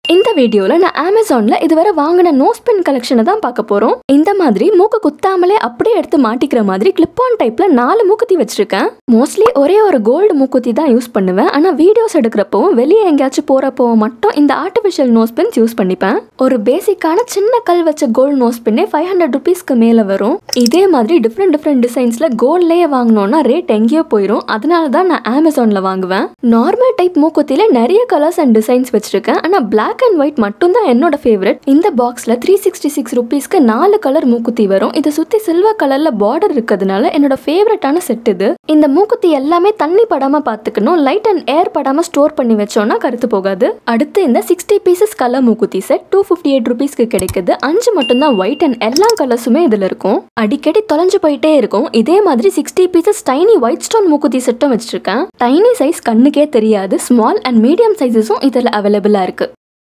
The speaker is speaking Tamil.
இந்த வீடியோல நான் அமேசான்ல இதுவரை வாங்கின நோஸ் பின் கலெக்ஷனை தான் பார்க்க போறோம் இந்த மாதிரி மூக்கு குத்தாமலே அப்படியே எடுத்து மாட்டிக்கிற மாதிரி கிளிப் ஆன் டைப்ல நாலு மூக்குத்தி வச்சிருக்கேன் மோஸ்ட்லி ஒரே ஒரு கோல்டு மூக்குத்தி தான் யூஸ் பண்ணுவேன் ஆனா வீடியோஸ் எடுக்கிறப்பவும் வெளியே எங்கேயாச்சும் போறப்பவும் மட்டும் இந்த ஆர்டிஃபிஷியல் நோஸ் பின்ஸ் யூஸ் பண்ணிப்பேன் ஒரு பேசிக்கான சின்ன கல் வச்ச கோல்டு நோஸ் பின்னே ஃபைவ் ஹண்ட்ரட் ருபீஸ்க்கு மேல வரும் இதே மாதிரி டிஃப்ரெண்ட் டிஃப்ரெண்ட் டிசைன்ஸ்ல கோல்ட்லயே வாங்கினோம்னா ரேட் எங்கேயோ போயிடும் அதனால தான் நான் அமேசான்ல வாங்குவேன் நார்மல் டைப் மூக்குத்தில நிறைய கலர்ஸ் அண்ட் டிசைன்ஸ் வச்சிருக்கேன் ஆனா Black அண்ட் ஒயிட் மட்டும் தான் என்னோட ஃபேவரட் இந்த பாக்ஸ்ல த்ரீ சிக்ஸ்டி சிக்ஸ் ருபீஸ்க்கு நாலு கலர் மூக்குத்தி வரும் இதை சுத்தி சில்வர் கலர்ல பார்டர் இருக்கிறதுனால என்னோட ஃபேவரட்டான செட் இது இந்த மூக்குத்தி எல்லாமே தண்ணி படாம பாத்துக்கணும் லைட் அண்ட் ஏர் படாம ஸ்டோர் பண்ணி வச்சோம்னா கருத்து போகாது அடுத்து இந்த சிக்ஸ்டி பீசஸ் கலர் மூக்குத்தி செட் டூ ஃபிஃப்டி எயிட் ருபீஸ்க்கு கிடைக்குது அஞ்சு மட்டும்தான் ஒயிட் அண்ட் எல்லா கலர்ஸுமே இதுல இருக்கும் அடிக்கடி தொலைஞ்சு போயிட்டே இருக்கும் இதே மாதிரி sixty pieces tiny white stone மூக்குத்தி செட்டும் வச்சிருக்கேன் டைனி சைஸ் கண்ணுக்கே தெரியாது ஸ்மால் அண்ட் மீடியம் சைஸஸும் இதில் அவைலபிளா இருக்கு